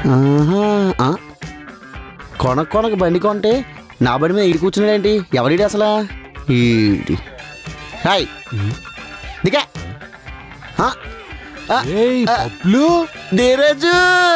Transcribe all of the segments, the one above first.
ఆహా, ఆ. కొనక కొనక బండి కొంటే నా బండి మీద ఈడు కూర్చున్నాడేంటి ఎవరీడు అసలు ఈడి హాయ్ దిగా ఆ, ఆ, ఏయ్ పబ్లు ధీరజు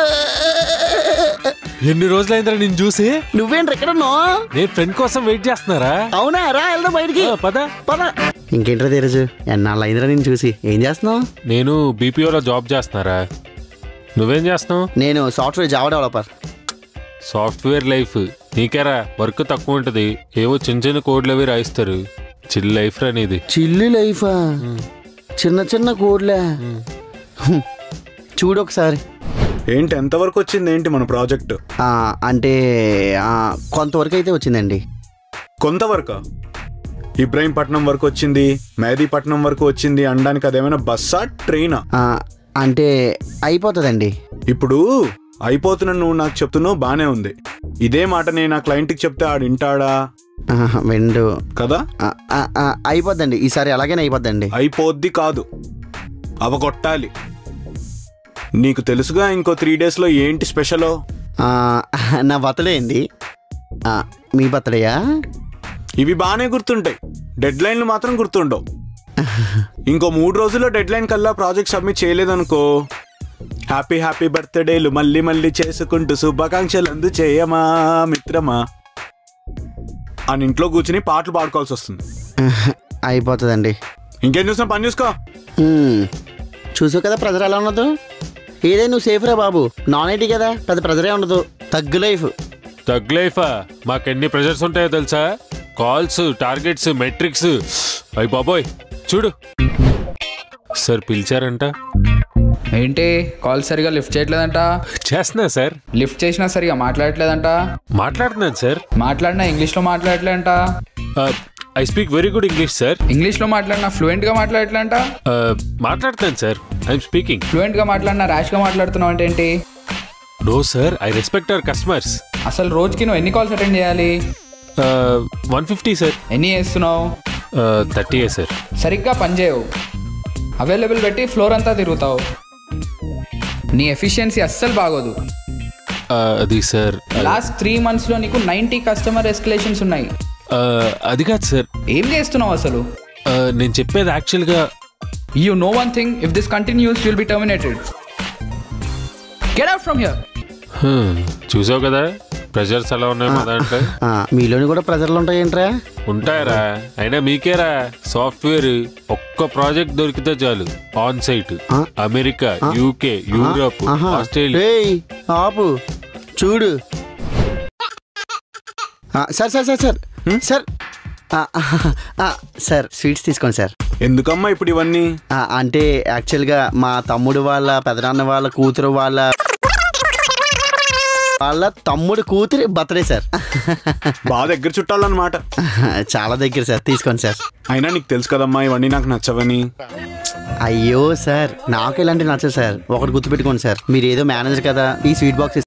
ఎన్ని రోజులైందిరా నేను చూసి నువ్వేంటి ఎక్కడ ఉన్నావు నేను ఫ్రెండ్ కోసం వెయిట్ చేస్తున్నారా అవునా రా వెళ్దాం బయటికి ఆ, పద పద ఇంకేంట్రా ధీరజు ఎన్నాళ్ళు అయిందిరా నేను చూసి ఏం చేస్తున్నావు నేను బీపీఓలో జాబ్ చేస్తున్నారా నువ్వేం చేస్తున్నావు నేను software Java developer software life నీకేరా వర్క్ తక్కువ ఉంటుంది ఏవో చిన్న చిన్న కోడ్లు అవి రాయిస్తారు చిల్ లైఫ్ రా నీది చిల్లి లైఫా చిన్న చిన్న కోడ్లే హ్మ్. చూడు ఒకసారి ఏంటి ఎంతవరకు వచ్చింది ఏంటి మన ప్రాజెక్ట్ ఆ, అంటే ఆ, కొంతవరకు అయితే వచ్చిందండి కొంతవరకు ఇబ్రాహీంపట్నం వరకు వచ్చింది మేదీపట్నం వరకు వచ్చింది అనడానికి అదేమైనా బస్సా ట్రైనా ఆ, అంటే అయిపోతుందండి ఇప్పుడు అయిపోతున్న నువ్వు నాకు చెప్తున్నావు బానే ఉంది ఇదే మాట నేను నా క్లయింట్కి చెప్తే ఆడు వింటాడా ఆహా, వెండు కదా ఆ, ఆ, ఆ, అయిపోద్దండి ఈసారి ఎలాగైనా అయిపోద్దండి అయిపోద్ది కాదు అవగొట్టాలి నీకు తెలుసుగా ఇంకో త్రీ డేస్లో ఏంటి స్పెషలో ఆ, నా బర్త్డే అండి ఆ, మీ బర్త్డేయా ఇవి బాగానే గుర్తుంటాయి డెడ్ లైన్లు మాత్రం గుర్తుండవు ఇంకో మూడు రోజుల్లో డెడ్ లైన్ కల్లా ప్రాజెక్ట్ సబ్మిట్ చేయలేదనుకో హ్యాపీ హ్యాపీ బర్త్డేలు మళ్ళీ మళ్ళీ చేసుకుంటూ శుభాకాంక్షలు అందు చేయమా మిత్రమా అని ఇంట్లో కూర్చుని పాటలు పాడుకోవాల్సి వస్తుంది అయిపోతుందండి ఇంకేం చూసినా పని చూసుకో హ్మ్. చూసావు కదా ప్రెజర్ ఎలా ఉన్నదో ఏదే నువ్వు సేఫ్ రా బాబు నాన్ ఐటీ కదా పెద్ద ప్రెజరే ఉండదు తగ్గు లైఫ్ తగ్ లైఫా మాకెన్ని ప్రెషర్స్ ఉంటాయో తెలుసా కాల్స్ టార్గెట్స్ మెట్రిక్స్ అయ్యి బాబోయ్ చూడు సార్ పిలిచారంట ఏంటి కాల్ సరిగా లిఫ్ట్ చేయట్లేదంట చేస్తున్నా సార్ లిఫ్ట్ చేసినా సరిగా మాట్లాడట్లేదంట మాట్లాడుతున్నాను సార్ మాట్లాడినా ఇంగ్లీష్లో మాట్లాడట్లేదంట I speak very good English sir ఇంగ్లీష్లో మాట్లాడినా ఫ్లూయెంట్గా మాట్లాడట్లేదంట మాట్లాడుతున్నాను సార్ ఐఎమ్ స్పీకింగ్ ఫ్లూయెంట్గా మాట్లాడినా ర్యాష్గా మాట్లాడుతున్నావు అంటే ఏంటి no sir I respect our customers అసలు రోజుకి నువ్వు ఎన్ని కాల్స్ అటెండ్ చేయాలి వన్ ఫిఫ్టీ సార్ ఎన్ని చేస్తున్నావు థర్టీ ఏ సార్ సరిగ్గా పనిచేయవు అవైలబుల్ పెట్టి ఫ్లోర్ అంతా తిరుగుతావు నీ ఎఫిషియన్సీ అస్సలు బాగోదు అది సార్ లాస్ట్ త్రీ మంత్స్లో నీకు నైంటీ కస్టమర్ ఎస్కలేషన్స్ ఉన్నాయి అది కాదు సార్ ఏం చేస్తున్నావు అసలు నేను చెప్పేది యాక్చువల్గా you know one thing if this continues you'll be terminated get out from here చూసావు కదా ప్రెషర్స్ ఎలా ఉన్నాయి మా దాంట్లో ఆ, మీలోని కూడా ప్రెజర్లు ఉంటాయేంట్రా ఉంటాయరా అయినా మీకేరా సాఫ్ట్వేర్ ఒక్క ప్రాజెక్ట్ దొరికితే చాలు ఆన్ సైట్ ఆ. అమెరికా యూకే యూరోప్ ఆహా. ఆస్ట్రేలియా ఏయ్ ఆపు చూడు ఆ, sir sir sir sir sir ఆ, ఆ, సార్ స్వీట్స్ తీసుకోండి సార్ ఎందుకమ్మా ఇప్పుడు ఇవన్నీ ఆ, అంటే యాక్చువల్గా మా తమ్ముడు వాళ్ళ పెదనాన్న వాళ్ళ కూతురు వాళ్ళ వాళ్ళ తమ్ముడు కూతురి బర్త్డే సార్ బాగా దగ్గర చుట్టాలన్నమాట చాలా దగ్గర సార్ తీసుకోండి సార్ అయినా నీకు తెలుసు కదమ్మా ఇవన్నీ నాకు నచ్చవని అయ్యో సార్ నాకు ఇలాంటి నచ్చదు సార్ ఒకటి గుర్తుపెట్టుకోండి సార్ మీరు ఏదో మేనేజర్ కదా ఈ స్వీట్ బాక్స్